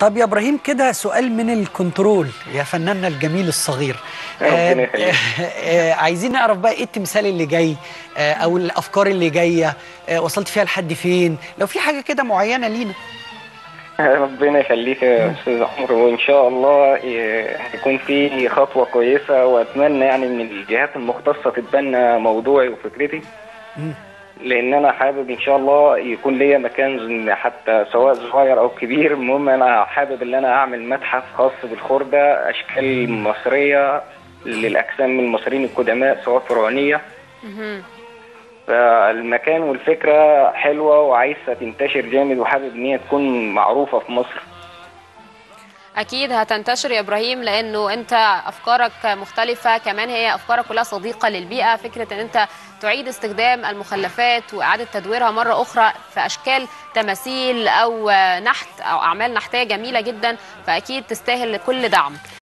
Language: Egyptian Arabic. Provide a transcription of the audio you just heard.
طب يا ابراهيم كده سؤال من الكنترول يا فناننا الجميل الصغير ربنا يخليك. آه، عايزين نعرف بقى ايه التمثال اللي جاي آه، او الافكار اللي جايه آه، وصلت فيها لحد فين لو في حاجه كده معينه لينا ربنا يخليك يا استاذ عمرو وان شاء الله ي- هيكون في خطوه كويسه واتمنى يعني من الجهات المختصه تتبنى موضوعي وفكرتي مم. لان انا حابب ان شاء الله يكون ليا مكان حتى سواء صغير او كبير المهم انا حابب ان انا اعمل متحف خاص بالخردة اشكال مصريه للاجسام من المصريين القدماء سواء فرعونيه مهم. فالمكان والفكره حلوه وعايزه تنتشر جامد وحابب ان هي تكون معروفه في مصر اكيد هتنتشر يا ابراهيم لانه انت افكارك مختلفه كمان هي افكارك كلها صديقه للبيئه فكره ان انت تعيد استخدام المخلفات واعاده تدويرها مره اخرى في اشكال تماثيل او نحت او اعمال نحتيه جميله جدا فاكيد تستاهل كل دعم